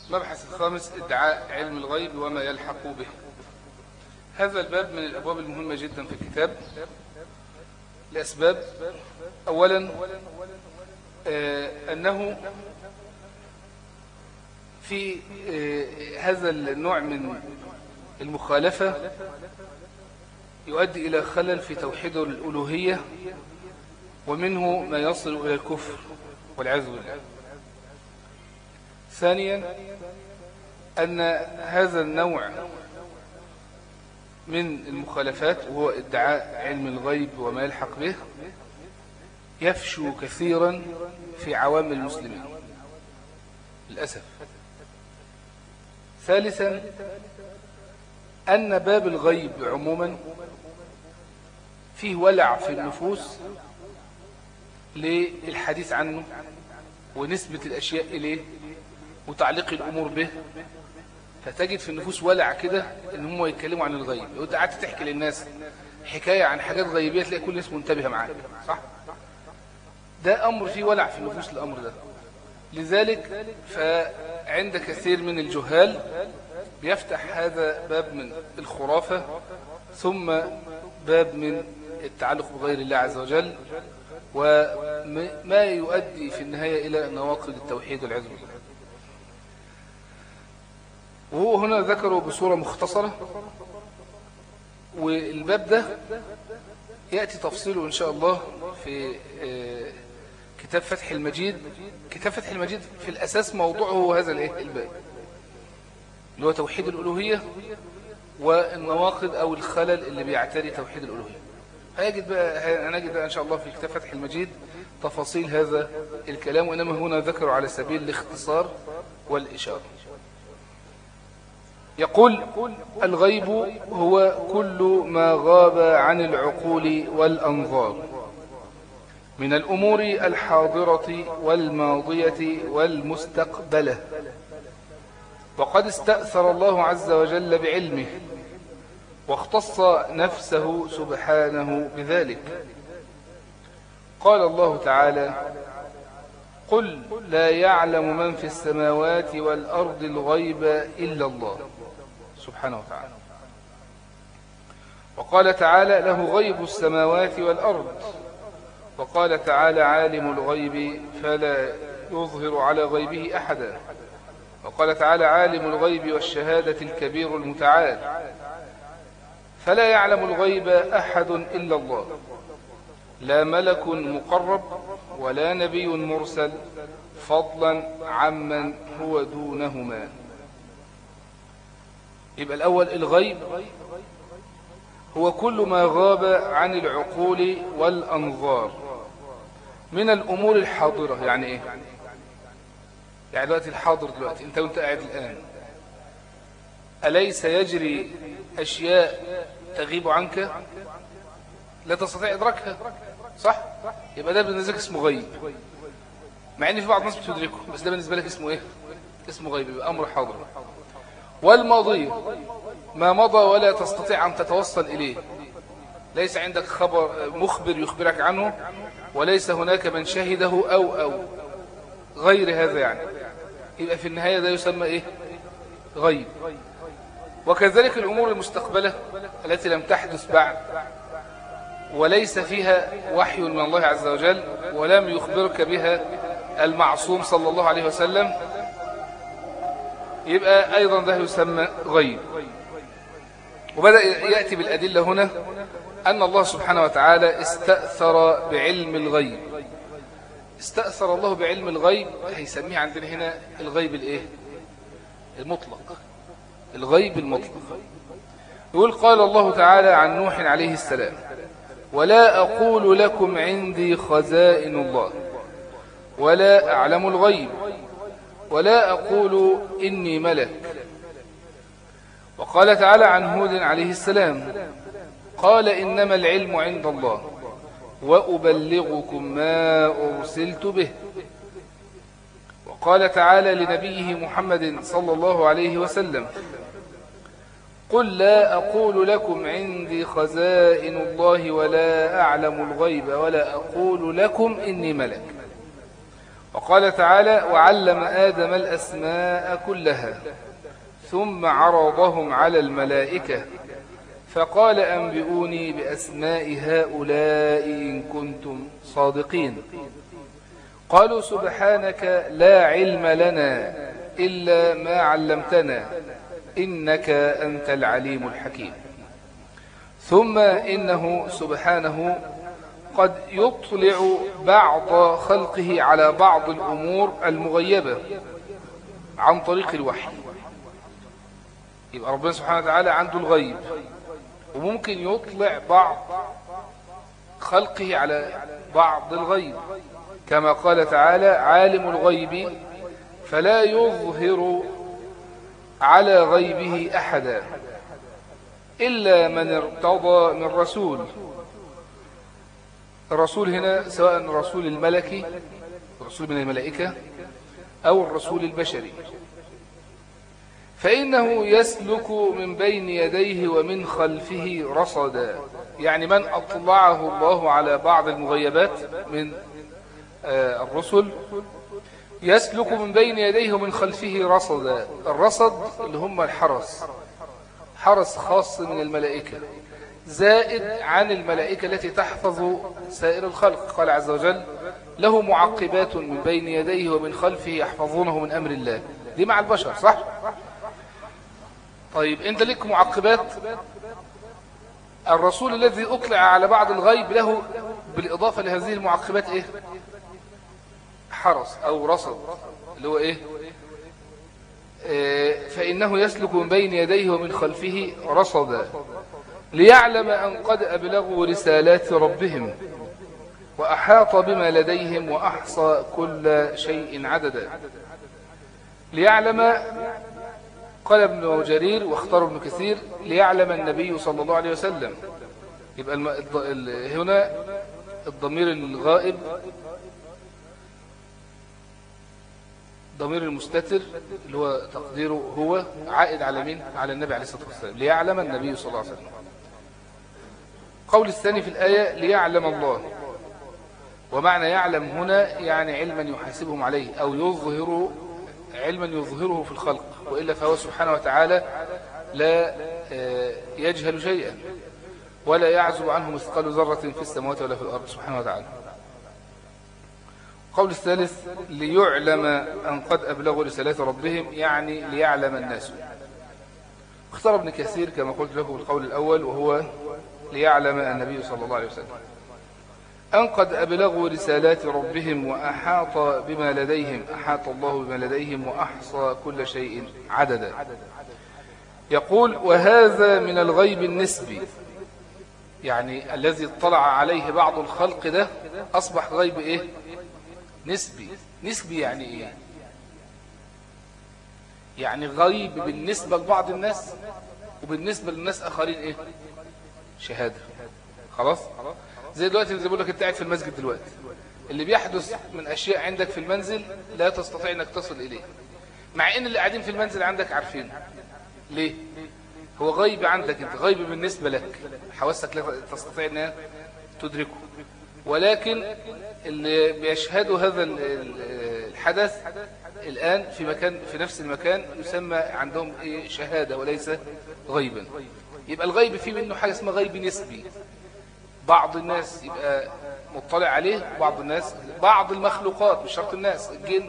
المبحث الخامس ادعاء علم الغيب وما يلحق به هذا الباب من الأبواب المهمة جدا في الكتاب لأسباب أولا آه، أنه في آه، هذا النوع من المخالفة يؤدي إلى خلل في توحيد الألوهية ومنه ما يصل إلى الكفر والعياذ بالله ثانيا أن هذا النوع من المخالفات وهو ادعاء علم الغيب وما يلحق به يفشو كثيرا في عوام المسلمين للأسف ثالثا أن باب الغيب عموما فيه ولع في النفوس للحديث عنه ونسبة الأشياء إليه وتعليق الأمور به فتجد في النفوس ولع كده ان هم يتكلموا عن الغيب لو انت قعدت تحكي للناس حكاية عن حاجات غيبية تلاقي كل الناس منتبهة معاك صح ده أمر فيه ولع في النفوس الأمر ده لذلك فعند كثير من الجهال بيفتح هذا باب من الخرافة ثم باب من التعلق بغير الله عز وجل وما يؤدي في النهاية إلى نواقض التوحيد والعياذ بالله وهو هنا ذكره بصورة مختصرة والباب ده يأتي تفصيله إن شاء الله في آه، كتاب فتح المجيد كتاب فتح المجيد في الأساس موضوعه هذا الإيه الباب اللي هو توحيد الألوهية والنواقض أو الخلل اللي بيعتري توحيد الألوهية هيجد بقى هنجد بقى إن شاء الله في كتاب فتح المجيد تفاصيل هذا الكلام وإنما هنا ذكروا على سبيل الاختصار والإشارة يقول الغيب هو كل ما غاب عن العقول والأنظار من الأمور الحاضرة والماضية والمستقبلة وقد استأثر الله عز وجل بعلمه واختص نفسه سبحانه بذلك قال الله تعالى قل لا يعلم من في السماوات والأرض الغيب إلا الله سبحانه وتعالى وقال تعالى له غيب السماوات والأرض وقال تعالى عالم الغيب فلا يظهر على غيبه أحدا وقال تعالى عالم الغيب والشهادة الكبير المتعال فلا يعلم الغيب أحد إلا الله لا ملك مقرب ولا نبي مرسل فضلا عمن هو دونهما يبقى الأول الغيب هو كل ما غاب عن العقول والأنظار من الأمور الحاضرة يعني إيه يعني دلوقتي الحاضر دلوقتي أنت وأنت قاعد الآن أليس يجري أشياء تغيب عنك لا تستطيع إدراكها صح يبقى ده بالنسبة لك اسمه غيب مع ان في بعض الناس بتدركه بس ده بالنسبة لك اسمه ايه اسمه غيب يبقى امر حاضر والماضي ما مضى ولا تستطيع ان تتوصل اليه ليس عندك خبر مخبر يخبرك عنه وليس هناك من شهده او او غير هذا يعني يبقى في النهاية ده يسمى ايه غيب وكذلك الامور المستقبلة التي لم تحدث بعد وليس فيها وحي من الله عز وجل ولم يخبرك بها المعصوم صلى الله عليه وسلم يبقى أيضا ده يسمى غيب وبدأ يأتي بالأدلة هنا أن الله سبحانه وتعالى استأثر بعلم الغيب استأثر الله بعلم الغيب هيسميه عندنا هنا الغيب الايه المطلق الغيب المطلق يقول قال الله تعالى عن نوح عليه السلام ولا أقول لكم عندي خزائن الله ولا أعلم الغيب ولا أقول إني ملك وقال تعالى عن هود عليه السلام قال إنما العلم عند الله وأبلغكم ما أرسلت به وقال تعالى لنبيه محمد صلى الله عليه وسلم قل لا أقول لكم عندي خزائن الله ولا أعلم الغيب ولا أقول لكم إني ملك وقال تعالى وعلم آدم الأسماء كلها ثم عرضهم على الملائكة فقال أنبئوني بأسماء هؤلاء إن كنتم صادقين قالوا سبحانك لا علم لنا إلا ما علمتنا إنك أنت العليم الحكيم ثم إنه سبحانه قد يطلع بعض خلقه على بعض الأمور المغيبة عن طريق الوحي يبقى ربنا سبحانه وتعالى عنده الغيب وممكن يطلع بعض خلقه على بعض الغيب كما قال تعالى عالم الغيب فلا يظهر على غيبه أحدا إلا من ارتضى من رسول الرسول هنا سواء الرسول الملكي الرسول من الملائكة أو الرسول البشري فإنه يسلك من بين يديه ومن خلفه رصدا يعني من أطلعه الله على بعض المغيبات من آه، الرسل يسلك من بين يديه ومن خلفه رصدا الرصد اللي هم الحرس حرس خاص من الملائكة زائد عن الملائكة التي تحفظ سائر الخلق قال عز وجل له معقبات من بين يديه ومن خلفه يحفظونه من أمر الله دي مع البشر صح؟ طيب انت لك معقبات الرسول الذي أطلع على بعض الغيب له بالإضافة لهذه المعقبات إيه حرس أو رصد اللي هو إيه آه، فإنه يسلك من بين يديه ومن خلفه رصدا ليعلم أن قد أبلغوا رسالات ربهم وأحاط بما لديهم وأحصى كل شيء عددا ليعلم قال ابن جرير واختار ابن كثير ليعلم النبي صلى الله عليه وسلم يبقى الم... هنا الضمير الغائب ضمير المستتر اللي هو تقديره هو عائد على مين على النبي عليه الصلاة والسلام ليعلم النبي صلى الله عليه وسلم قول الثاني في الآية ليعلم الله ومعنى يعلم هنا يعني علما يحاسبهم عليه أو يظهر علما يظهره في الخلق وإلا فهو سبحانه وتعالى لا آه، يجهل شيئا ولا يعزب عنه مثقال ذرة في السماوات ولا في الأرض سبحانه وتعالى قول الثالث ليعلم أن قد أبلغوا رسالات ربهم يعني ليعلم الناس اختار ابن كثير كما قلت لكم القول الأول وهو ليعلم النبي صلى الله عليه وسلم أن قد أبلغوا رسالات ربهم وأحاط بما لديهم أحاط الله بما لديهم وأحصى كل شيء عددا يقول وهذا من الغيب النسبي يعني الذي اطلع عليه بعض الخلق ده أصبح غيب إيه نسبي نسبي يعني إيه يعني غيب بالنسبة لبعض الناس وبالنسبة للناس آخرين إيه شهادة خلاص زي دلوقتي زي بقول لك انت قاعد في المسجد دلوقتي اللي بيحدث من اشياء عندك في المنزل لا تستطيع انك تصل اليه مع ان اللي قاعدين في المنزل عندك عارفينه ليه هو غيب عندك انت غيب بالنسبة لك حواسك لا تستطيع انها تدركه ولكن اللي بيشهدوا هذا الحدث الآن في مكان في نفس المكان يسمى عندهم إيه شهادة وليس غيبا يبقى الغيب فيه منه حاجة اسمها غيب نسبي بعض الناس يبقى مطلع عليه وبعض الناس بعض المخلوقات مش شرط الناس الجن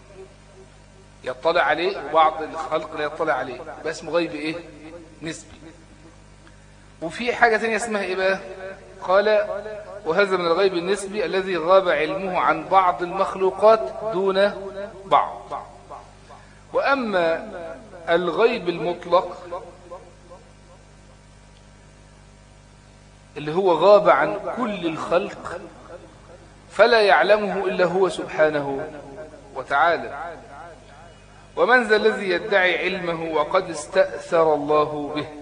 يطلع عليه وبعض الخلق لا يطلع عليه بس اسمه غيب ايه نسبي وفي حاجة تانية اسمها ايه بقى قال وهذا من الغيب النسبي الذي غاب علمه عن بعض المخلوقات دون بعض وأما الغيب المطلق اللي هو غاب عن كل الخلق فلا يعلمه إلا هو سبحانه وتعالى ومن ذا الذي يدعي علمه وقد استأثر الله به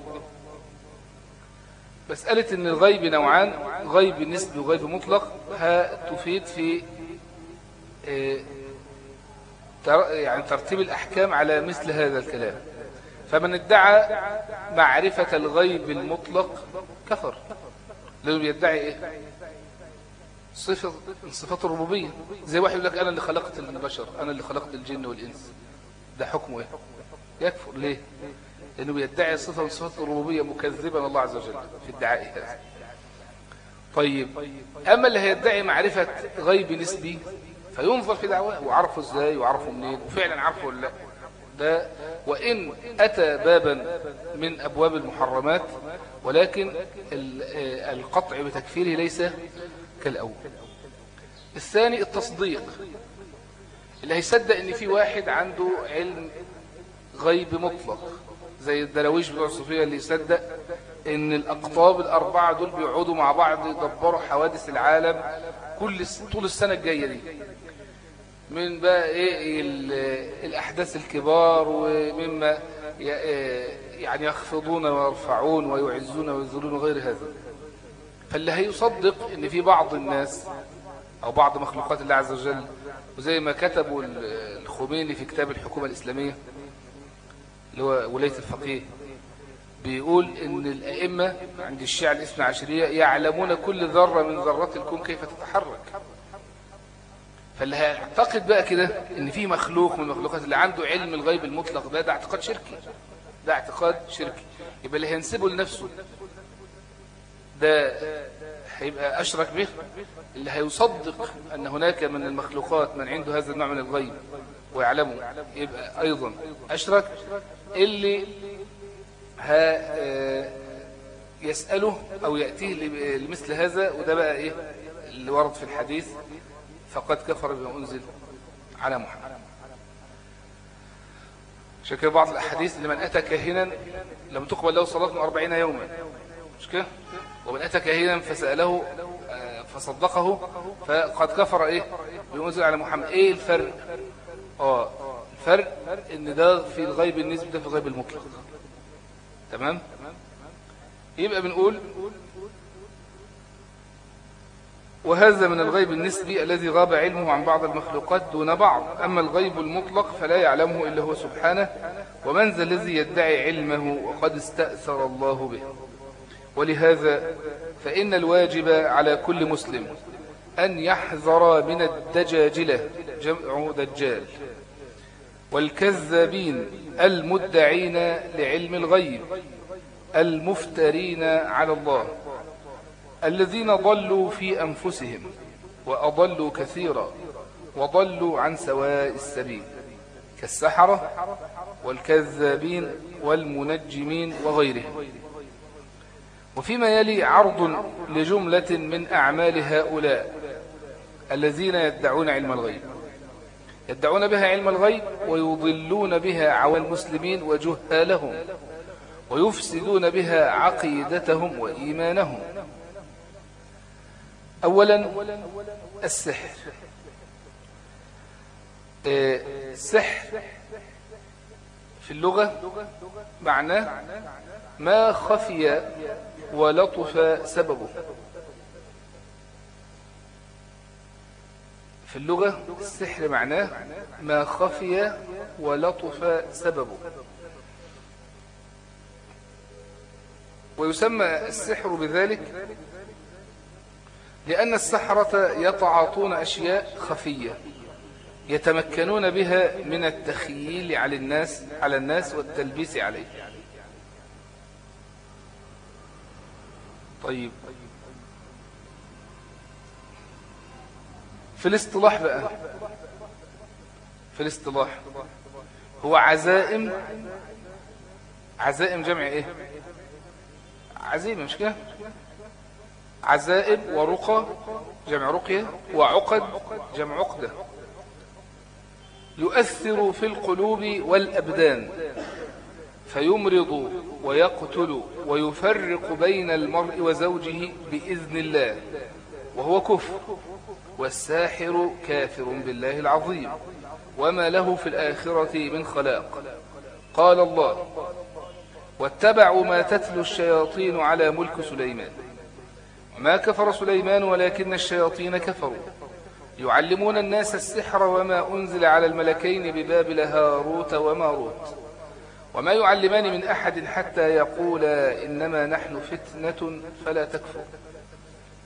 مسألة أن الغيب نوعان غيب نسبي وغيب مطلق تفيد في آه، يعني ترتيب الأحكام على مثل هذا الكلام فمن ادعى معرفة الغيب المطلق كفر لأنه بيدعي إيه صفة من صفات الربوبية زي واحد يقول لك أنا اللي خلقت البشر أنا اللي خلقت الجن والإنس ده حكمه إيه يكفر ليه لأنه بيدعي صفة من صفات الربوبية مكذبا الله عز وجل في ادعائه هذا طيب أما اللي هيدعي معرفة غيب نسبي فينظر في دعواه وعرفه ازاي وعرفه منين وفعلا عرفه ولا لا ده وإن أتى بابا من أبواب المحرمات ولكن القطع بتكفيره ليس كالأول الثاني التصديق اللي هيصدق ان في واحد عنده علم غيب مطلق زي الدراويش بتوع الصوفيه اللي يصدق ان الاقطاب الاربعه دول بيقعدوا مع بعض يدبروا حوادث العالم كل طول السنه الجايه دي من بقى ايه الاحداث الكبار ومما يعني يخفضون ويرفعون ويعزون ويذلون وغير هذا فاللي هيصدق ان في بعض الناس او بعض مخلوقات الله عز وجل وزي ما كتبوا الخميني في كتاب الحكومة الإسلامية اللي هو ولاية الفقيه بيقول ان الأئمة عند الشيعة الاثنى عشرية يعلمون كل ذرة من ذرات الكون كيف تتحرك فاللي هيعتقد بقى كده ان في مخلوق من المخلوقات اللي عنده علم الغيب المطلق ده ده اعتقاد شركي ده اعتقاد شركي يبقى اللي هينسبه لنفسه ده هيبقى أشرك به اللي هيصدق أن هناك من المخلوقات من عنده هذا النوع من الغيب ويعلمه يبقى أيضا أشرك اللي ها يسأله أو يأتيه لمثل هذا وده بقى إيه اللي ورد في الحديث فقد كفر بما أنزل على محمد شكل بعض الأحاديث لمن أتى كاهنا لم تقبل له صلاة من أربعين يوما مش كده ومن أتى كاهنا فسأله فصدقه فقد كفر إيه بما على محمد إيه الفرق آه الفرق إن ده في الغيب النسبي ده في الغيب المطلق تمام يبقى بنقول وهذا من الغيب النسبي الذي غاب علمه عن بعض المخلوقات دون بعض أما الغيب المطلق فلا يعلمه إلا هو سبحانه ومن ذا الذي يدعي علمه وقد استأثر الله به ولهذا فإن الواجب على كل مسلم أن يحذر من الدجاجلة جمع دجال والكذابين المدعين لعلم الغيب المفترين على الله الذين ضلوا في أنفسهم وأضلوا كثيرا وضلوا عن سواء السبيل كالسحرة والكذابين والمنجمين وغيرهم وفيما يلي عرض لجملة من أعمال هؤلاء الذين يدعون علم الغيب يدعون بها علم الغيب ويضلون بها عوى المسلمين وجهالهم ويفسدون بها عقيدتهم وإيمانهم أولا السحر السحر في اللغة معناه ما خفي ولطف سببه في اللغة السحر معناه ما خفي ولطف سببه ويسمى السحر بذلك لأن السحرة يتعاطون أشياء خفية يتمكنون بها من التخييل على الناس على الناس والتلبيس عليه طيب في الاصطلاح بقى في الاصطلاح هو عزائم عزائم جمع ايه عزيمة مش كده عزائم ورقى جمع رقية وعقد جمع عقدة يؤثر في القلوب والأبدان فيمرض ويقتل ويفرق بين المرء وزوجه بإذن الله وهو كفر والساحر كافر بالله العظيم وما له في الآخرة من خلاق قال الله واتبعوا ما تتلو الشياطين على ملك سليمان وما كفر سليمان ولكن الشياطين كفروا يعلمون الناس السحر وما أنزل على الملكين ببابل هاروت وماروت وما يعلمان من أحد حتى يقولا إنما نحن فتنة فلا تكفر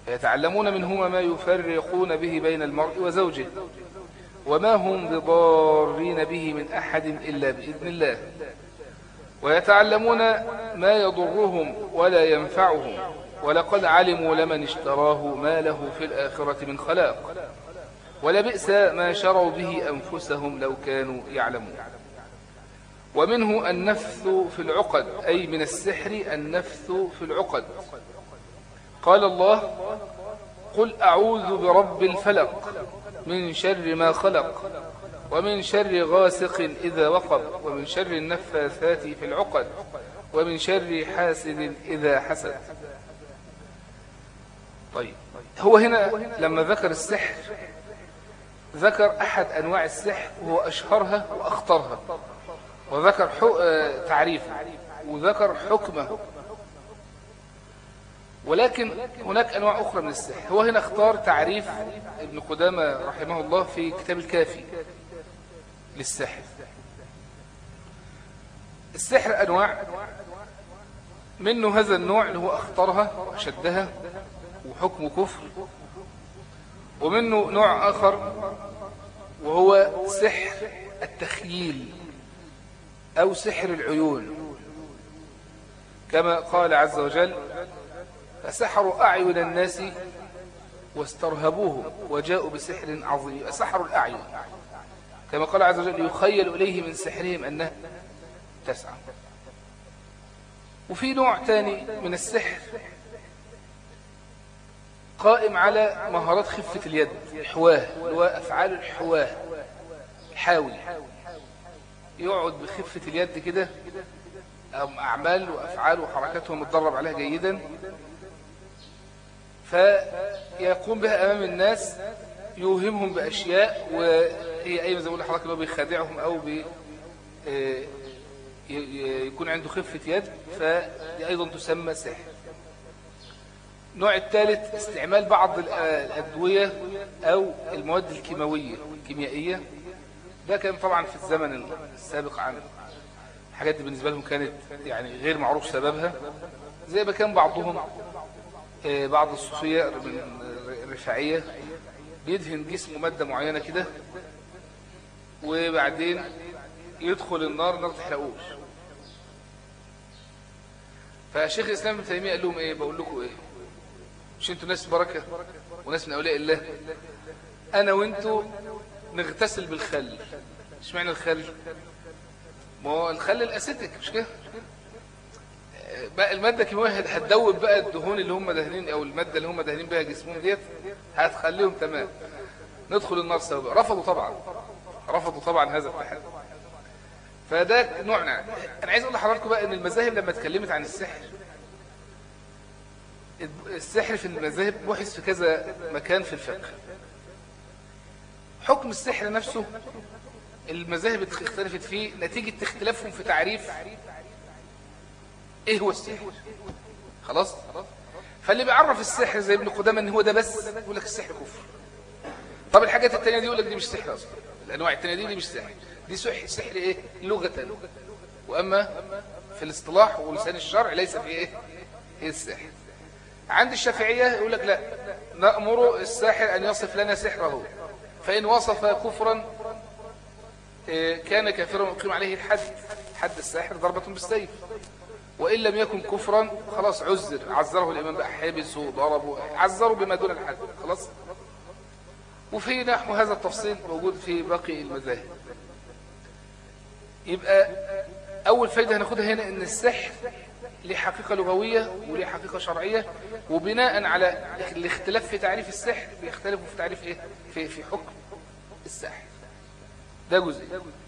يتعلمون منهما ما يفرقون به بين المرء وزوجه وما هم بضارين به من أحد إلا بإذن الله ويتعلمون ما يضرهم ولا ينفعهم ولقد علموا لمن اشتراه ما له في الآخرة من خلاق ولبئس ما شروا به أنفسهم لو كانوا يعلمون ومنه النفث في العقد أي من السحر النفث في العقد قال الله قل أعوذ برب الفلق من شر ما خلق ومن شر غاسق إذا وقب ومن شر النفاثات في العقد ومن شر حاسد إذا حسد طيب هو هنا لما ذكر السحر ذكر أحد أنواع السحر وهو أشهرها وأخطرها وذكر تعريفه وذكر حكمه ولكن هناك أنواع أخرى من السحر هو هنا اختار تعريف ابن قدامة رحمه الله في كتاب الكافي للسحر السحر أنواع منه هذا النوع اللي هو أخطرها وأشدها وحكم كفر ومنه نوع آخر وهو سحر التخييل أو سحر العيون كما قال عز وجل فسحروا أعين الناس واسترهبوه وجاءوا بسحر عظيم سحروا الأعين كما قال عز وجل يخيل إليه من سحرهم أنها تسعى وفي نوع تاني من السحر قائم على مهارات خفة اليد الحواه اللي هو أفعال الحواه حاوي يقعد بخفة اليد كده أعمال وأفعال وحركاته متدرب عليها جيدا فيقوم بها أمام الناس يوهمهم بأشياء وهي أي زي ما لحضرتك اللي هو بيخادعهم أو بي يكون عنده خفة يد فدي أيضا تسمى سحر النوع الثالث استعمال بعض الأدوية أو المواد الكيماوية الكيميائية ده كان طبعا في الزمن السابق عن الحاجات دي بالنسبة لهم كانت يعني غير معروف سببها زي ما كان بعضهم بعض الصوفية من الرفاعية بيدهن جسمه مادة معينة كده وبعدين يدخل النار النار تحرقوش فشيخ الإسلام ابن تيمية قال لهم ايه بقول لكم ايه مش انتوا ناس بركة وناس من أولياء الله أنا وانتوا نغتسل بالخل مش معنى الخل ما هو الخل الأسيتك مش كده بقى المادة الكيماوية هتدوب بقى الدهون اللي هم دهنين او المادة اللي هم دهنين بها جسمهم ديت هتخليهم تمام ندخل النار سوا رفضوا طبعا رفضوا طبعا هذا التحدي فده نوعنا انا عايز اقول لحضراتكم بقى ان المذاهب لما اتكلمت عن السحر السحر في المذاهب بحث في كذا مكان في الفقه حكم السحر نفسه المذاهب اختلفت فيه نتيجة اختلافهم في تعريف ايه هو السحر خلاص فاللي بيعرف السحر زي ابن قدامه ان هو ده بس يقول لك السحر كفر طب الحاجات التانية دي يقول لك دي مش سحر اصلا الانواع التانية دي, دي مش سحر دي سحر سحر ايه لغة واما في الاصطلاح ولسان الشرع ليس في ايه هي السحر عند الشافعية يقول لك لا نأمر الساحر أن يصف لنا سحره فإن وصف كفرا كان كافرا وقيم عليه الحد حد الساحر ضربة بالسيف وإن لم يكن كفرا خلاص عزر عزره الإمام بقى حبسه ضربه عزره بما دون الحد خلاص وفي نحو هذا التفصيل موجود في باقي المذاهب يبقى أول فايدة هناخدها هنا إن السحر ليه حقيقة لغوية وليه حقيقة شرعية وبناء على الاختلاف في تعريف السحر بيختلفوا في تعريف ايه في في حكم السحر ده جزء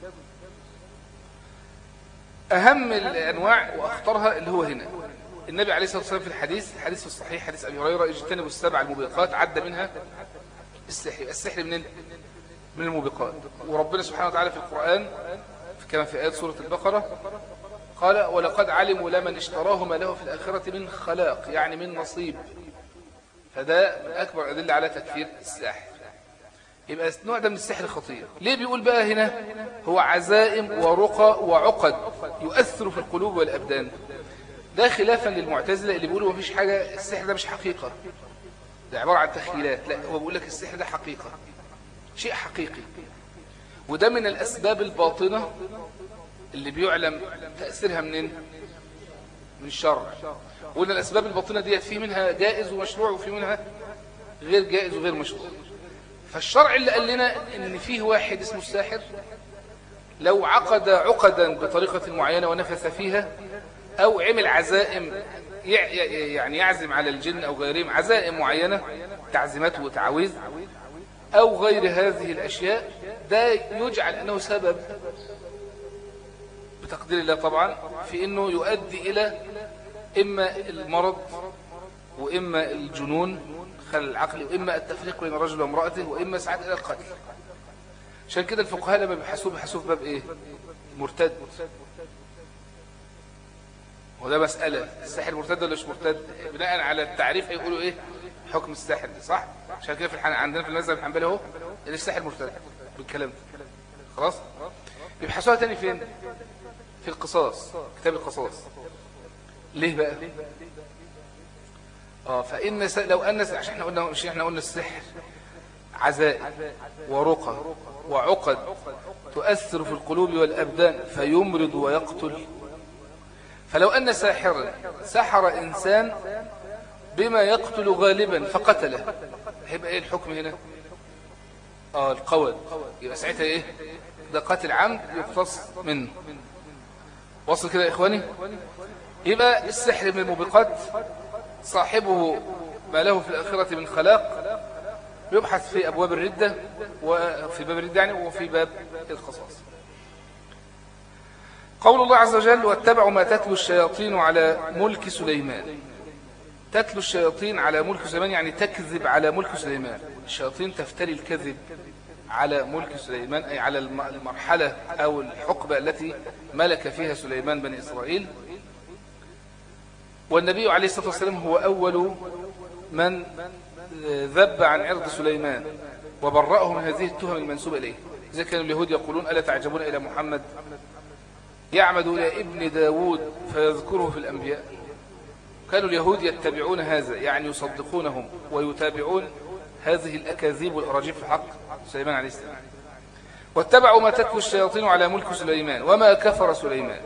أهم الأنواع وأخطرها اللي هو هنا النبي عليه الصلاة والسلام في الحديث الحديث في الصحيح حديث أبي هريرة اجتنبوا السبع الموبقات عد منها السحر السحر من من الموبقات وربنا سبحانه وتعالى في القرآن كما في آيات سورة البقرة قال ولقد علموا لمن اشتراه ما له في الآخرة من خلاق يعني من نصيب فده من أكبر أدلة على تكفير الساحر يبقى النوع ده من السحر خطير ليه بيقول بقى هنا هو عزائم ورقى وعقد يؤثر في القلوب والأبدان ده خلافا للمعتزلة اللي بيقولوا مفيش حاجة السحر ده مش حقيقة ده عبارة عن تخيلات لا هو بيقول لك السحر ده حقيقة شيء حقيقي وده من الأسباب الباطنة اللي بيعلم تأثيرها منين من الشرع وقلنا الأسباب الباطنة ديت في منها جائز ومشروع وفي منها غير جائز وغير مشروع فالشرع اللي قال لنا ان فيه واحد اسمه الساحر لو عقد عقدا بطريقة معينة ونفث فيها او عمل عزائم يعني يعزم على الجن او غيرهم عزائم معينة تعزيمات وتعويذ او غير هذه الاشياء ده يجعل انه سبب بتقدير الله طبعا في انه يؤدي الى اما المرض واما الجنون خلل العقل وإما التفريق بين الرجل وامرأته وإما ساعات إلى القتل عشان كده الفقهاء لما بيحسوه بيحسوه في باب إيه مرتد وده مسألة الساحر مرتد ولا مش مرتد بناء على التعريف هيقولوا إيه حكم الساحر صح عشان كده في الحن... عندنا في المذهب الحنبلي اهو ان الساحر مرتد بالكلام ده خلاص بيبحثوها تاني فين في القصاص كتاب القصاص ليه بقى اه فإن س... لو أن عشان احنا قلنا مش احنا قلنا السحر عزاء ورقى وعقد تؤثر في القلوب والأبدان فيمرض ويقتل فلو أن ساحرا سحر إنسان بما يقتل غالبا فقتله هيبقى ايه الحكم هنا اه القود يبقى ساعتها ايه ده قتل عمد يقتص منه وصل كده يا اخواني يبقى السحر من الموبقات صاحبه ما له في الآخرة من خلاق يبحث في أبواب الردة وفي باب الردة يعني وفي باب القصاص قول الله عز وجل واتبعوا ما تتلو الشياطين على ملك سليمان تتلو الشياطين على ملك سليمان يعني تكذب على ملك سليمان الشياطين تفتري الكذب على ملك سليمان أي على المرحلة أو الحقبة التي ملك فيها سليمان بني إسرائيل والنبي عليه الصلاة والسلام هو أول من ذب عن عرض سليمان وبرأه من هذه التهم المنسوبة إليه إذا كانوا اليهود يقولون ألا تعجبون إلى محمد يعمد إلى ابن داود فيذكره في الأنبياء كانوا اليهود يتبعون هذا يعني يصدقونهم ويتابعون هذه الأكاذيب والأراجيب في حق سليمان عليه السلام واتبعوا ما تتلو الشياطين على ملك سليمان وما كفر سليمان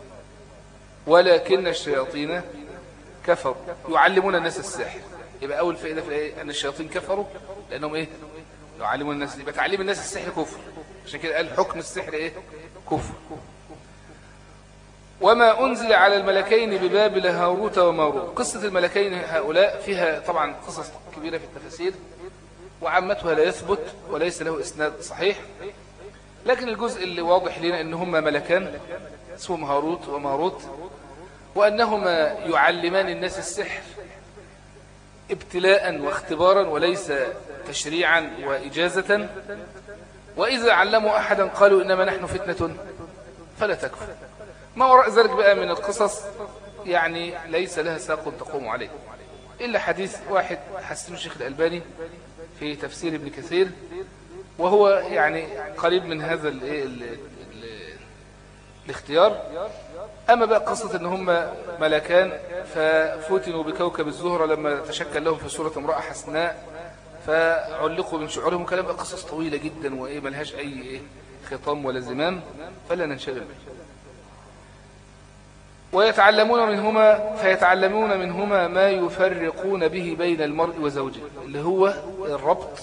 ولكن الشياطين كفروا يعلمون الناس السحر يبقى أول فائدة في الآية أن الشياطين كفروا لأنهم إيه يعلمون الناس يبقى تعليم الناس السحر كفر عشان كده قال حكم السحر إيه كفر وما أنزل على الملكين ببابل هاروت وماروت قصة الملكين هؤلاء فيها طبعا قصص كبيرة في التفاسير وعمتها لا يثبت وليس له إسناد صحيح لكن الجزء اللي واضح لنا أن هم ملكان اسمهم هاروت وماروت وأنهما يعلمان الناس السحر ابتلاء واختبارا وليس تشريعا وإجازة وإذا علموا أحدا قالوا إنما نحن فتنة فلا تكفر ما وراء ذلك بقى من القصص يعني ليس لها ساق تقوم عليه إلا حديث واحد حسن الشيخ الألباني في تفسير ابن كثير وهو يعني قريب من هذا الاختيار أما بقى قصة أن هم ملكان ففتنوا بكوكب الزهرة لما تشكل لهم في صورة امرأة حسناء فعلقوا من شعورهم كلام بقى قصص طويلة جدا وإيه ملهاش أي إيه خطام ولا زمام فلا ننشغل به ويتعلمون منهما فيتعلمون منهما ما يفرقون به بين المرء وزوجه اللي هو الربط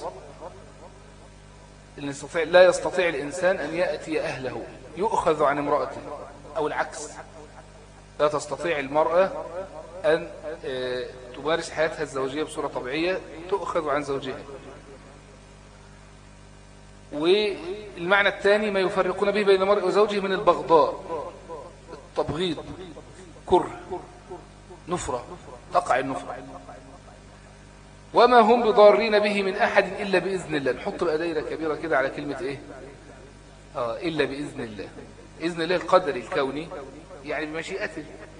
اللي يستطيع لا يستطيع الإنسان أن يأتي أهله يؤخذ عن امرأته أو العكس لا تستطيع المرأة أن آه، تمارس حياتها الزوجية بصورة طبيعية تؤخذ عن زوجها والمعنى الثاني ما يفرقون به بين المرء وزوجه من البغضاء التبغيض كره نفرة تقع النفرة وما هم بضارين به من أحد إلا بإذن الله نحط بقى دايرة كبيرة كده على كلمة إيه آه إلا بإذن الله إذن الله القدر الكوني يعني بمشيئته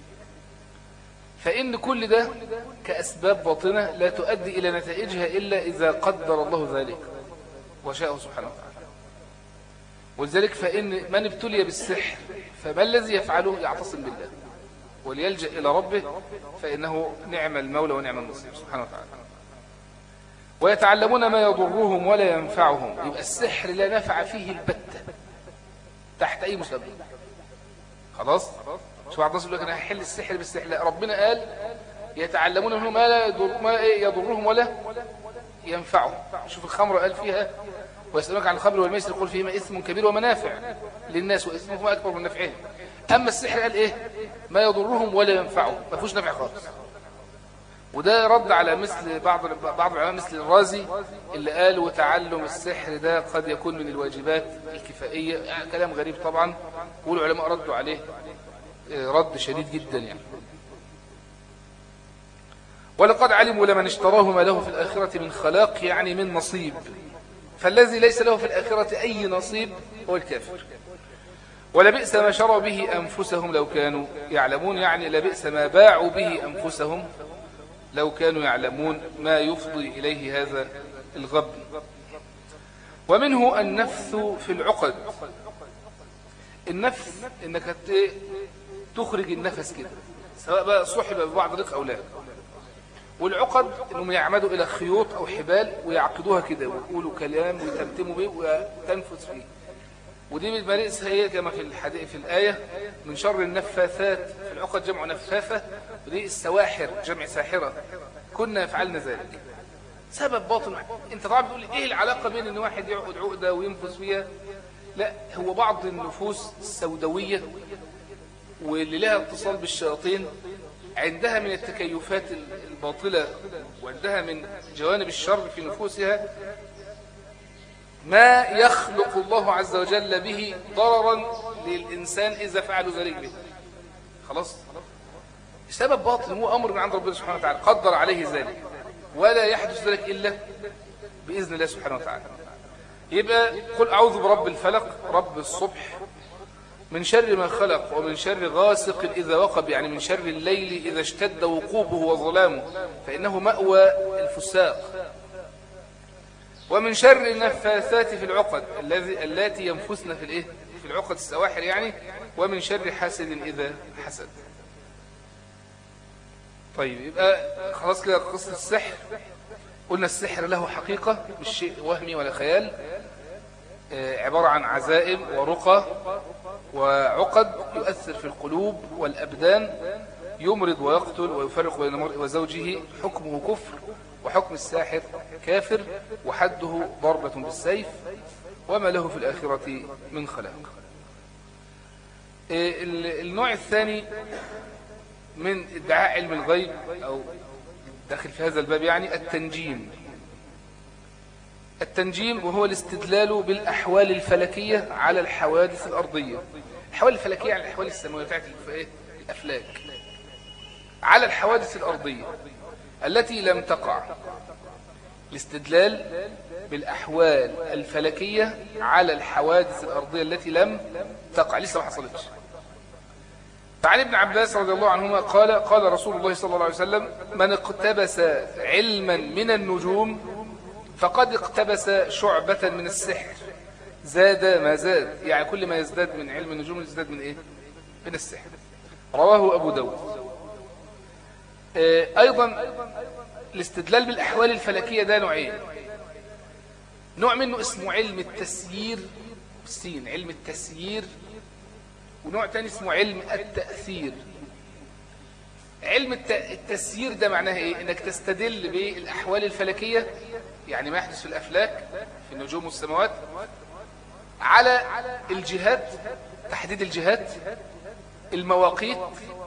فإن كل ده كأسباب باطنة لا تؤدي إلى نتائجها إلا إذا قدر الله ذلك وشاءه سبحانه وتعالى ولذلك فإن من ابتلي بالسحر فما الذي يفعله يعتصم بالله وليلجأ إلى ربه فإنه نعم المولى ونعم النصير سبحانه وتعالى ويتعلمون ما يضرهم ولا ينفعهم يبقى السحر لا نفع فيه البتة تحت أي مسبب خلاص شو بعض الناس يقول لك أنا هحل السحر بالسحر لا ربنا قال يتعلمون منه ما لا يضر ما يضرهم ولا ينفعهم شوف الخمر قال فيها ويسألونك عن الخمر والميسر يقول فيهما إثم كبير ومنافع للناس وإثمهما أكبر من نفعهم أما السحر قال إيه ما يضرهم ولا ينفعهم ما فيهوش نفع خالص وده رد على مثل بعض بعض العلماء مثل الرازي اللي قال وتعلم السحر ده قد يكون من الواجبات الكفائية يعني كلام غريب طبعا والعلماء ردوا عليه آه، رد شديد جدا يعني ولقد علموا لمن اشتراه ما له في الآخرة من خلاق يعني من نصيب فالذي ليس له في الآخرة أي نصيب هو الكافر ولبئس ما شروا به أنفسهم لو كانوا يعلمون يعني لبئس ما باعوا به أنفسهم لو كانوا يعلمون ما يفضي إليه هذا الغبن ومنه النفث في العقد النفث انك تخرج النفس كده سواء بقى صحب ببعض رق او لا والعقد انهم يعمدوا الى خيوط او حبال ويعقدوها كده ويقولوا كلام ويتمتموا به وتنفس فيه ودي بالمريس هي كما في الحديث في الآية من شر النفاثات في العقد جمع نفاثة ودي السواحر جمع ساحرة كنا يفعلنا ذلك سبب باطن انت طبعا بتقول ايه العلاقة بين ان واحد يعقد عقدة وينفس فيها لا هو بعض النفوس السوداوية واللي لها اتصال بالشياطين عندها من التكيفات الباطلة وعندها من جوانب الشر في نفوسها ما يخلق الله عز وجل به ضررا للإنسان إذا فعلوا ذلك به خلاص سبب باطل هو أمر من عند ربنا سبحانه وتعالى قدر عليه ذلك ولا يحدث ذلك إلا بإذن الله سبحانه وتعالى يبقى قل أعوذ برب الفلق رب الصبح من شر ما خلق ومن شر غاسق إذا وقب يعني من شر الليل إذا اشتد وقوبه وظلامه فإنه مأوى الفساق ومن شر النفاثات في العقد الذي التي ينفسن في الايه في العقد السواحر يعني ومن شر حاسد إذا حسد طيب يبقى خلاص كده قصة السحر قلنا السحر له حقيقة مش شيء وهمي ولا خيال آه، عبارة عن عزائم ورقى وعقد يؤثر في القلوب والأبدان يمرض ويقتل ويفرق بين المرء وزوجه حكمه كفر وحكم الساحر كافر وحده ضربة بالسيف وما له في الآخرة من خلاق إيه، النوع الثاني من ادعاء علم الغيب أو داخل في هذا الباب يعني التنجيم التنجيم وهو الاستدلال بالأحوال الفلكية على الحوادث الأرضية الحوال الفلكية على الأحوال السماوية بتاعت الأفلاك على الحوادث الأرضية التي لم تقع الاستدلال بالأحوال الفلكية على الحوادث الأرضية التي لم تقع لسه ما حصلتش فعن ابن عباس رضي الله عنهما قال قال رسول الله صلى الله عليه وسلم من اقتبس علما من النجوم فقد اقتبس شعبة من السحر زاد ما زاد يعني كل ما يزداد من علم النجوم يزداد من ايه من السحر رواه أبو داود آه، أيضا الاستدلال بالأحوال الفلكية ده نوعين نوع منه اسمه علم التسيير سين علم التسيير ونوع تاني اسمه علم التأثير علم التسيير ده معناه ايه انك تستدل بالاحوال الفلكية يعني ما يحدث في الافلاك في النجوم والسماوات على الجهات تحديد الجهات المواقيت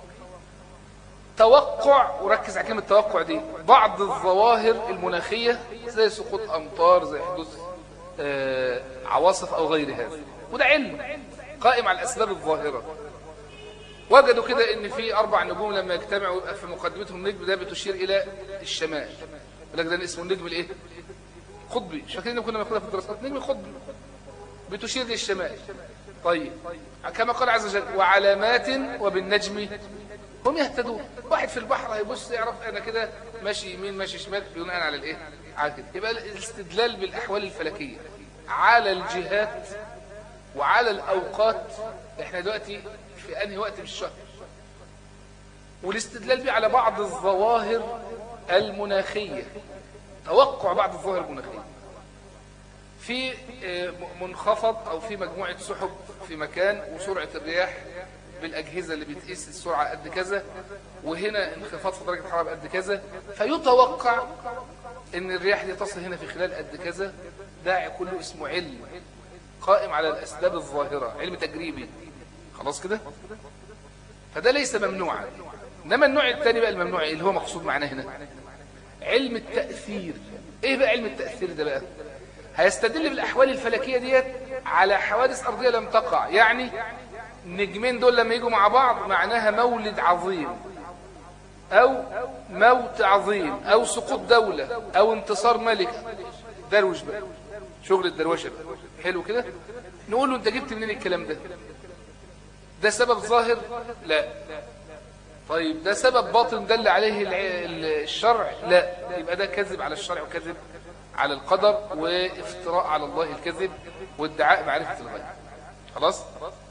توقع وركز على كلمة توقع دي بعض الظواهر المناخية زي سقوط أمطار زي حدوث آه عواصف أو غير هذا وده علم قائم على الأسباب الظاهرة وجدوا كده ان في اربع نجوم لما يجتمعوا في مقدمتهم نجم ده بتشير الى الشمال لك ده اسمه النجم الايه قطبي مش فاكرين كنا بناخدها في الدراسات نجم قطبي بتشير للشمال طيب كما قال عز وجل وعلامات وبالنجم هم يهتدون واحد في البحر هيبص يعرف انا كده ماشي يمين ماشي شمال بناء على الايه على كده يبقى الاستدلال بالاحوال الفلكيه على الجهات وعلى الاوقات احنا دلوقتي في انهي وقت من الشهر والاستدلال به على بعض الظواهر المناخيه توقع بعض الظواهر المناخية في آه، منخفض أو في مجموعة سحب في مكان وسرعة الرياح بالأجهزة اللي بتقيس السرعة قد كذا وهنا انخفاض في درجة الحرارة قد كذا فيتوقع ان الرياح دي تصل هنا في خلال قد كذا ده كله اسمه علم قائم على الأسباب الظاهرة علم تجريبي خلاص كده فده ليس ممنوعا انما النوع الثاني بقى الممنوع اللي هو مقصود معنا هنا علم التأثير ايه بقى علم التأثير ده بقى هيستدل بالأحوال الفلكية ديت على حوادث أرضية لم تقع يعني النجمين دول لما يجوا مع بعض معناها مولد عظيم أو موت عظيم أو سقوط دولة أو انتصار ملك دروش بقى شغل الدروشة بقى حلو كده نقول له انت جبت منين الكلام ده ده سبب ظاهر لا طيب ده سبب باطن دل عليه الع- الشرع لا يبقى ده كذب على الشرع وكذب على القدر وافتراء على الله الكذب وادعاء معرفة الغيب خلاص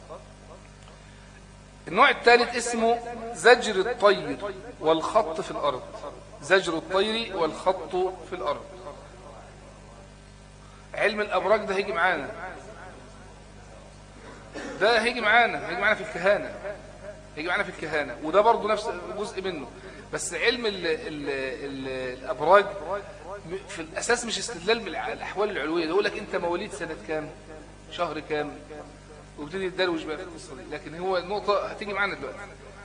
النوع الثالث اسمه زجر الطير والخط في الأرض زجر الطير والخط في الأرض علم الأبراج ده هيجي معانا ده هيجي معانا هيجي معانا في الكهانة هيجي معانا في الكهانة وده برضو نفس جزء منه بس علم ال ال ال الأبراج م- في الأساس مش استدلال بالأحوال العلوية ده يقول لك أنت مواليد سنة كام شهر كام وابتدي يتدروش بقى في القصة دي لكن هو النقطة هتيجي معانا دلوقتي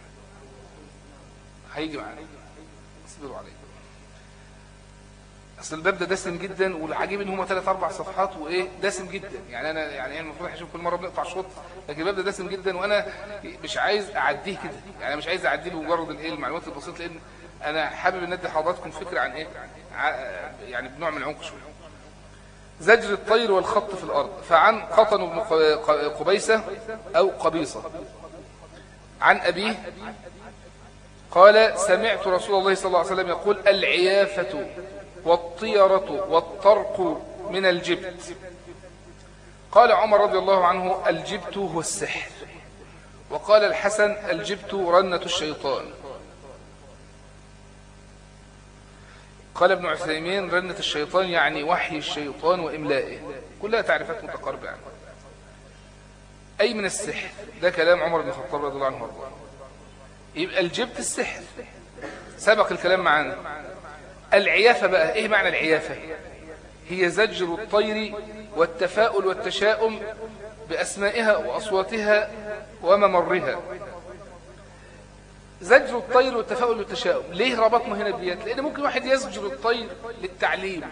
هيجي معانا اصبروا عليه اصل الباب ده دسم جدا والعجيب ان هما ثلاث اربع صفحات وايه دسم جدا يعني انا يعني المفروض هشوف كل مره بنقطع شوط لكن الباب ده دسم جدا وانا مش عايز اعديه كده يعني مش عايز اعديه بمجرد الايه المعلومات البسيطه لان انا حابب ان ادي حضراتكم فكره عن ايه ع- يعني بنوع من العمق شويه زجر الطير والخط في الارض فعن قطن بن ق- ق- قبيسه او قبيصه عن ابيه قال سمعت رسول الله صلى الله عليه وسلم يقول العيافة والطيرة والطرق من الجبت قال عمر رضي الله عنه الجبت هو السحر وقال الحسن الجبت رنة الشيطان قال ابن عثيمين رنة الشيطان يعني وحي الشيطان وإملائه كلها تعريفات متقاربة يعني. أي من السحر ده كلام عمر بن الخطاب رضي الله عنه وارضاه يبقى الجبت السحر سبق الكلام معانا العيافة بقى ايه معنى العيافة هي زجر الطير والتفاؤل والتشاؤم بأسمائها وأصواتها وممرها زجر الطير والتفاؤل والتشاؤم ليه ربطنا هنا بيت لأن ممكن واحد يزجر الطير للتعليم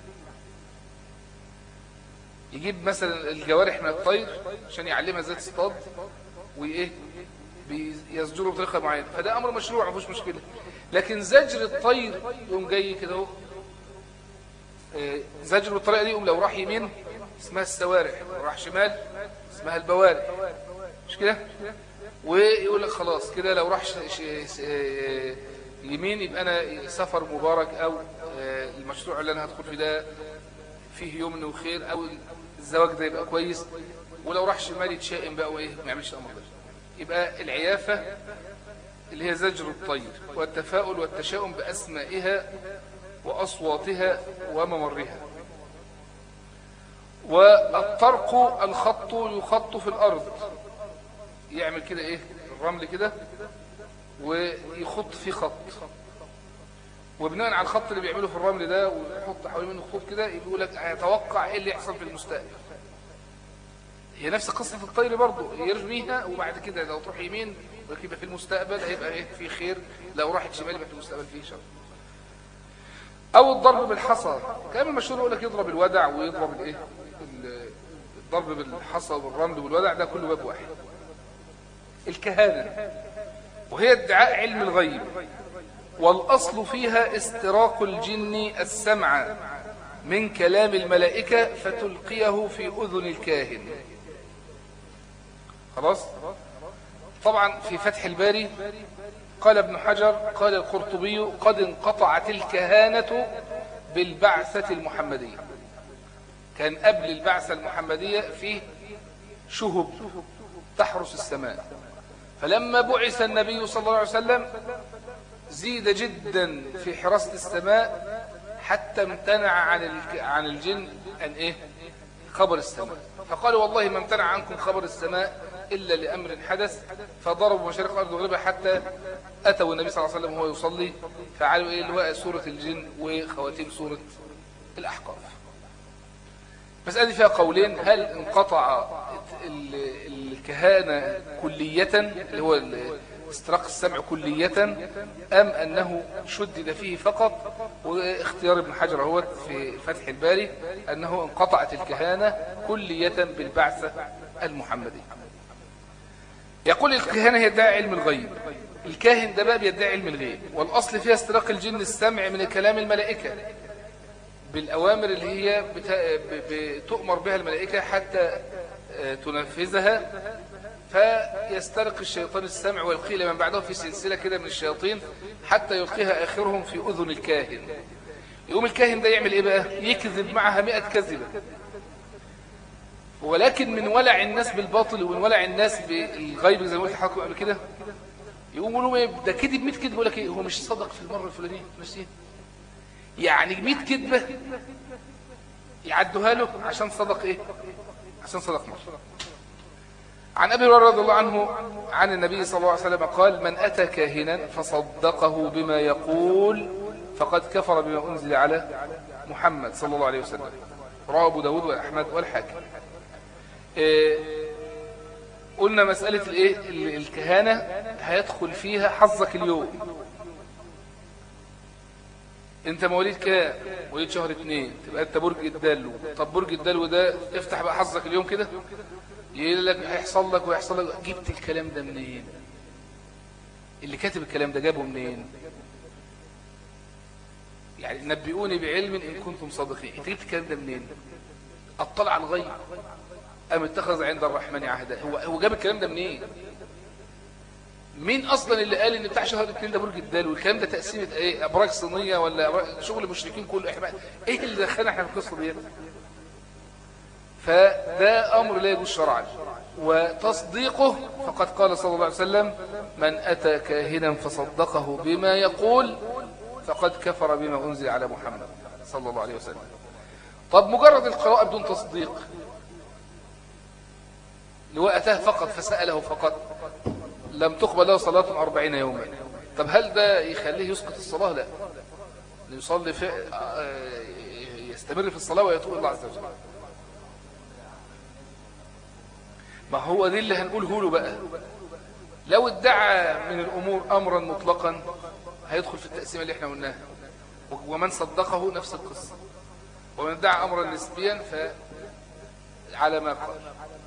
يجيب مثلا الجوارح من الطير عشان يعلمها ازاي تصطاد وايه بيزجروا بطريقه معينه فده امر مشروع ما فيهوش مشكله لكن زجر الطير يقوم جاي كده اهو آه، زجر بالطريقه دي يقوم لو راح يمين اسمها السوارح لو راح شمال اسمها البوارح مش كده ويقول لك خلاص كده لو راح ش... ش... س- آه، يمين يبقى انا سفر مبارك او آه، المشروع اللي انا هدخل فيه ده فيه يمن وخير او الزواج ده يبقى كويس ولو راح شمال يتشائم بقى وايه ما يعملش الامر ده يبقى العيافه اللي هي زجر الطير والتفاؤل والتشاؤم باسمائها واصواتها وممرها والطرق الخط يخط في الارض يعمل كده ايه الرمل كده ويخط فيه خط وبناء على الخط اللي بيعمله في الرمل ده ويحط حوالين منه خطوط كده يقول لك هيتوقع ايه اللي يحصل في المستقبل هي نفس قصة الطير برضه يرميها وبعد كده لو تروح يمين يبقى في المستقبل هيبقى ايه في خير لو راحت شمال يبقى في المستقبل فيه شر او الضرب بالحصى كان المشهور يقول لك يضرب الودع ويضرب الايه ال- الضرب بالحصى والرمل والودع ده كله باب واحد الكهانة وهي ادعاء علم الغيب والأصل فيها استراق الجن السمع من كلام الملائكة فتلقيه في أذن الكاهن خلاص طبعا في فتح الباري قال ابن حجر قال القرطبي قد انقطعت الكهانة بالبعثة المحمدية كان قبل البعثة المحمدية فيه شهب تحرس السماء فلما بعث النبي صلى الله عليه وسلم زيد جدا في حراسة السماء حتى امتنع عن عن الجن أن إيه خبر السماء فقالوا والله ما امتنع عنكم خبر السماء إلا لأمر حدث فضربوا مشارق الأرض وغربها حتى أتوا النبي صلى الله عليه وسلم وهو يصلي فعلوا إيه اللواء سورة الجن وخواتيم سورة الأحقاف مسألة فيها قولين هل انقطع الكهانة كلية اللي هو استراق السمع كلية أم أنه شدد فيه فقط واختيار ابن حجر هو في فتح الباري أنه انقطعت الكهانة كلية بالبعثة المحمدية يقول الكهانة هي ادعي علم الغيب الكاهن ده بقى بيدعي علم الغيب والأصل فيها استراق الجن السمع من كلام الملائكة بالأوامر اللي هي بتؤمر بها الملائكة حتى آه، تنفذها فيسترق الشيطان السمع ويلقي لمن بعده في سلسلة كده من الشياطين حتى يلقيها آخرهم في أذن الكاهن يقوم الكاهن ده يعمل إيه بقى يكذب معها مئة كذبة ولكن من ولع الناس بالباطل ومن ولع الناس بالغيب زي ما قلت لحضراتكم قبل كده يقوموا ايه ده كذب 100 كذبه يقول لك ايه هو مش صدق في المره الفلانيه ماشي يعني 100 كذبه يعدوها له عشان صدق ايه عشان صدق مره عن أبي هريرة رضي الله عنه عن النبي صلى الله عليه وسلم قال من أتى كاهنا فصدقه بما يقول فقد كفر بما أنزل على محمد صلى الله عليه وسلم رواه أبو داود وأحمد والحاكم إيه قلنا مسألة الإيه الكهانة هيدخل فيها حظك اليوم انت مواليد كام مواليد شهر اتنين تبقى انت برج الدلو طب برج الدلو ده افتح بقى حظك اليوم كده يقول لك هيحصل لك ويحصل لك جبت الكلام ده منين اللي كاتب الكلام ده جابه منين يعني نبئوني بعلم إن كنتم صادقين انت جبت الكلام ده منين اطلع على الغيب أم اتخذ عند الرحمن عهدا هو هو جاب الكلام ده منين مين اصلا اللي قال ان بتاع شهر اثنين ده برج الدال والكلام ده تقسيمه ايه ابراج صينيه ولا شغل مشركين كله احنا ايه اللي دخلنا احنا في القصه دي فده أمر لا يجوز شرعا وتصديقه فقد قال صلى الله عليه وسلم من أتى كاهنا فصدقه بما يقول فقد كفر بما أنزل على محمد صلى الله عليه وسلم طب مجرد القراءة بدون تصديق لو أتاه فقط فسأله فقط لم تقبل له صلاة أربعين يوما طب هل ده يخليه يسقط الصلاة لا يصلي في آه، يستمر في الصلاة ويتوب الله عز وجل ما هو دي اللي هنقوله له بقى لو ادعى من الأمور أمرا مطلقا هيدخل في التقسيمة اللي احنا قلناها ومن صدقه نفس القصة ومن ادعى أمرا نسبيا فعلى ما قال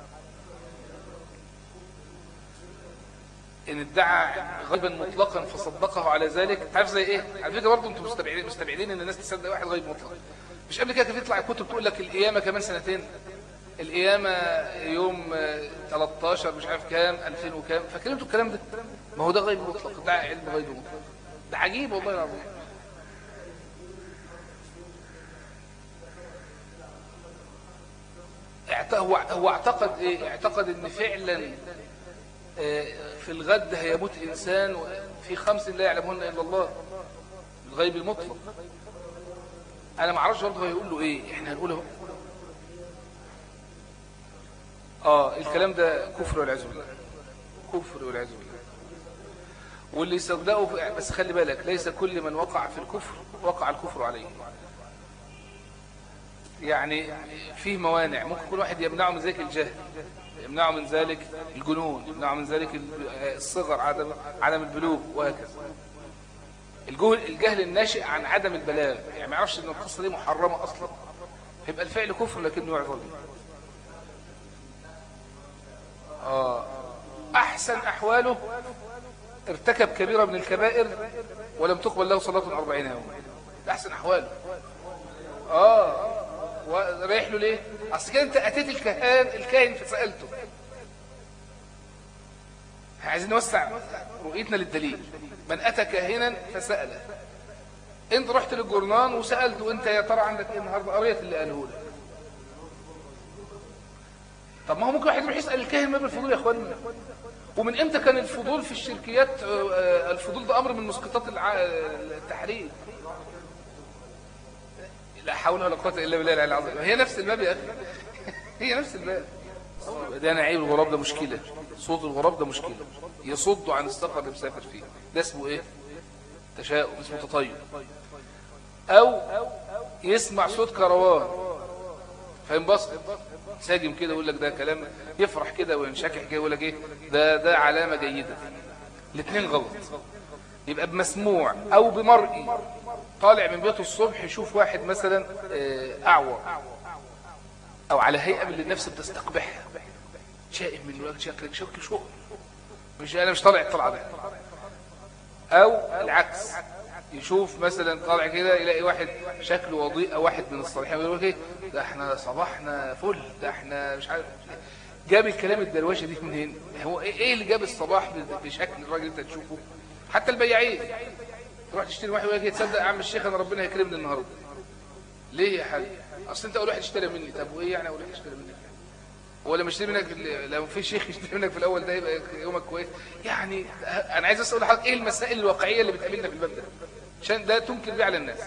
إن ادعى غيبا مطلقا فصدقه على ذلك تعرف زي إيه على فكرة برضه أنتم مستبعدين مستبعدين إن الناس تصدق واحد غيب مطلق مش قبل كده كيف يطلع كتب تقول لك القيامة كمان سنتين القيامة يوم 13 مش عارف كام 2000 وكام فاكرين الكلام ده ما هو ده غيب مطلق ده علم غيب مطلق ده عجيب والله العظيم هو هو اعتقد ايه اعتقد ان فعلا آه، في الغد هيموت انسان في خمس لا يعلمهن الا الله الغيب المطلق انا ما اعرفش برضه هيقول له ايه احنا هنقول اهو اه الكلام ده كفر والعياذ بالله كفر والعياذ بالله واللي يصدقه بس خلي بالك ليس كل من وقع في الكفر وقع الكفر عليه يعني فيه موانع ممكن كل واحد يمنعه من ذلك الجهل يمنعه من ذلك الجنون يمنعه من ذلك الصغر عدم عدم البلوغ وهكذا الجهل الناشئ عن عدم البلاغ يعني ما يعرفش ان القصه دي محرمه اصلا يبقى الفعل كفر لكنه يعذر آه. أحسن أحواله ارتكب كبيرة من الكبائر ولم تقبل له صلاة أربعين يوما أحسن أحواله آه وريح له ليه أصل كده أنت أتيت الكهان الكاهن فسألته عايزين نوسع رؤيتنا للدليل من أتى كاهنا فسأله انت رحت للجرنان وسألته انت يا ترى عندك ايه النهارده قريت اللي قاله لك طب ما هو ممكن واحد يروح يسأل الكاهن ما بالفضول يا اخوانا ومن امتى كان الفضول في الشركيات آه، الفضول ده امر من مسقطات التحريم لا حول ولا قوة إلا بالله العلي العظيم هي نفس الباب يا أخي هي نفس الباب ده أنا عيب الغراب ده مشكلة صوت الغراب ده مشكلة يصد عن السفر اللي مسافر فيه ده اسمه إيه تشاؤم اسمه تطير أو يسمع صوت كروان فينبسط ساجم كده يقول لك ده كلام يفرح كده وينشكح كده يقول لك ايه ده ده علامه جيده الاثنين غلط يبقى بمسموع او بمرئي طالع من بيته الصبح يشوف واحد مثلا آه، اعور او على هيئه من النفس بتستقبحها شائم من الوقت شكلك شكل شو مش انا مش طالع الطلعه ده او العكس يشوف مثلا طالع كده يلاقي واحد شكله وضيء او واحد من الصالحين يقول لك ايه ده احنا صباحنا فل ده احنا مش عارف جاب الكلام الدروشه دي منين هو ايه إيه اللي جاب الصباح ب- بشكل الراجل انت تشوفه حتى البياعين تروح تشتري واحد يقول لك إيه، تصدق يا عم الشيخ انا ربنا هيكرمني النهارده ليه يا حبيبي اصل انت اول واحد اشترى مني طب وايه يعني اول واحد اشترى مني ولا مش منك لو في شيخ يشتري منك في الاول ده يبقى يومك كويس يعني انا عايز اسال حضرتك ايه المسائل الواقعيه اللي بتقابلنا في الباب ده عشان ده تنكر بيه على الناس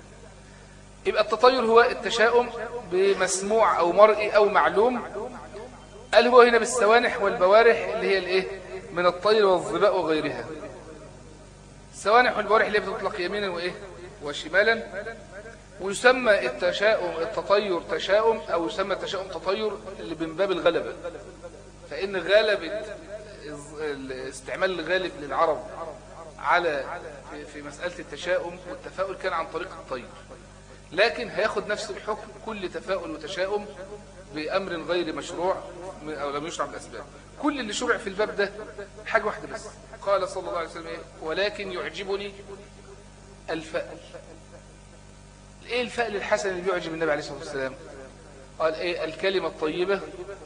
يبقى التطير هو التشاؤم بمسموع او مرئي او معلوم قال هو هنا بالسوانح والبوارح اللي هي الايه من الطير والظباء وغيرها السوانح والبوارح اللي هي بتطلق يمينا وايه وشمالا ويسمى التشاؤم التطير تشاؤم او يسمى التشاؤم تطير اللي من باب الغلبه فان غلبه استعمال الغالب للعرب على في- في مساله التشاؤم والتفاؤل كان عن طريق الطير لكن هياخد نفس الحكم كل تفاؤل وتشاؤم بامر غير مشروع من- او لم يشرع بالاسباب كل اللي شرع في الباب ده حاجه واحده بس قال صلى الله عليه وسلم ايه ولكن يعجبني الفأل ايه الفأل الحسن اللي بيعجب النبي عليه الصلاه والسلام قال ايه الكلمه الطيبه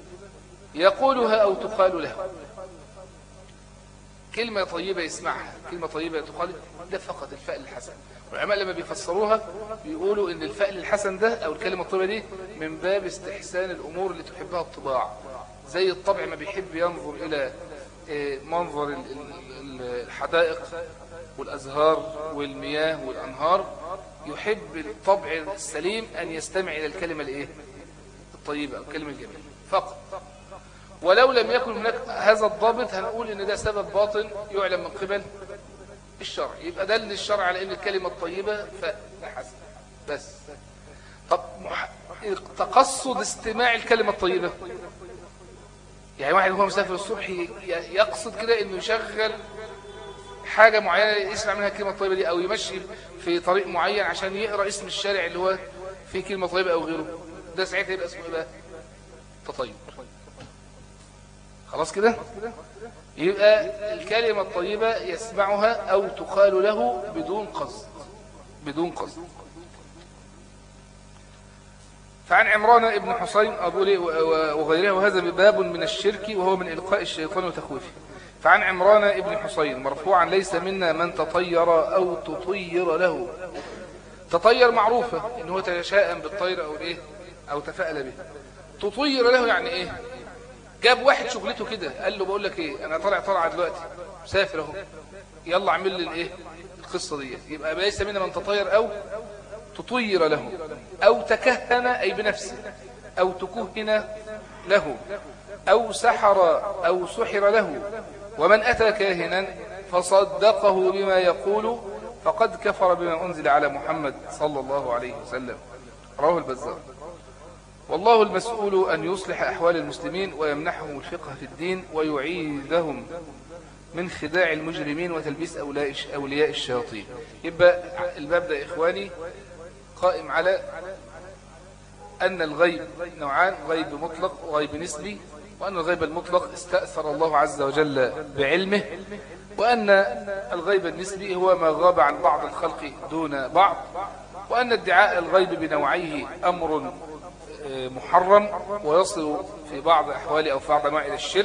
يقولها او تقال له كلمة طيبة يسمعها كلمة طيبة تقال ده فقط الفأل الحسن والعلماء لما بيفسروها بيقولوا ان الفأل الحسن ده او الكلمة الطيبة دي من باب استحسان الامور اللي تحبها الطباع زي الطبع ما بيحب ينظر الى آه، منظر ال- ال- ال- الحدائق والازهار والمياه والانهار يحب الطبع السليم ان يستمع الى الكلمة الايه الطيبة او الكلمة الجميلة فقط ولو لم يكن هناك هذا الضابط هنقول ان ده سبب باطن يعلم من قبل الشرع يبقى دل الشرع على ان الكلمة الطيبة فحسن بس طب مح- تقصد استماع الكلمة الطيبة يعني واحد هو مسافر الصبح ي- ي- يقصد كده انه يشغل حاجة معينة يسمع منها الكلمة الطيبة دي او يمشي في طريق معين عشان يقرأ اسم الشارع اللي هو فيه كلمة طيبة او غيره ده ساعتها يبقى اسمه ايه بقى تطيب خلاص كده يبقى الكلمة الطيبة يسمعها أو تقال له بدون قصد بدون قصد فعن عمران ابن حسين أبو لي وغيره وهذا باب من الشرك وهو من إلقاء الشيطان وتخويفه فعن عمران ابن حسين مرفوعا ليس منا من تطير أو تطير له تطير معروفة إن هو تشاءم بالطير أو إيه أو تفأل به تطير له يعني إيه جاب واحد شغلته كده قال له بقول لك ايه انا طالع طالعه دلوقتي مسافر اهو يلا اعمل لي الايه القصه دي يبقى ليس منا من تطير او تطير له او تكهن اي بنفسه او تكهن له او سحر او سحر له ومن اتى كاهنا فصدقه بما يقول فقد كفر بما انزل على محمد صلى الله عليه وسلم رواه البزار والله المسؤول أن يصلح أحوال المسلمين ويمنحهم الفقه في الدين ويعيذهم من خداع المجرمين وتلبيس أولاء أولياء الشياطين يبقى الباب ده إخواني قائم على أن الغيب نوعان غيب مطلق وغيب نسبي وأن الغيب المطلق استأثر الله عز وجل بعلمه وأن الغيب النسبي هو ما غاب عن بعض الخلق دون بعض وأن ادعاء الغيب بنوعيه أمر محرم ويصل في بعض أحوال أو في بعض أنواع إلى الشرك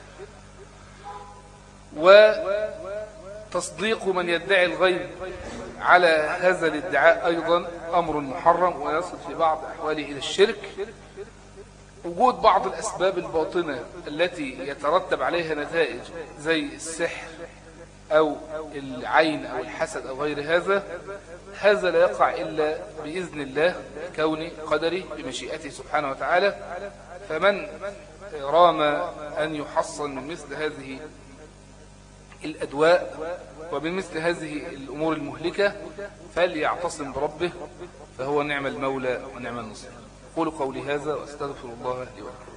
وتصديق من يدعي الغيب على هذا الادعاء أيضا أمر محرم ويصل في بعض أحواله إلى الشرك وجود بعض الأسباب الباطنة التي يترتب عليها نتائج زي السحر أو العين أو الحسد أو غير هذا هذا لا يقع إلا بإذن الله كون قدري بمشيئته سبحانه وتعالى فمن رام أن يحصن من مثل هذه الأدواء ومن مثل هذه الأمور المهلكة فليعتصم بربه فهو نعم المولى ونعم النصير قولوا قولي هذا واستغفر الله لي ولكم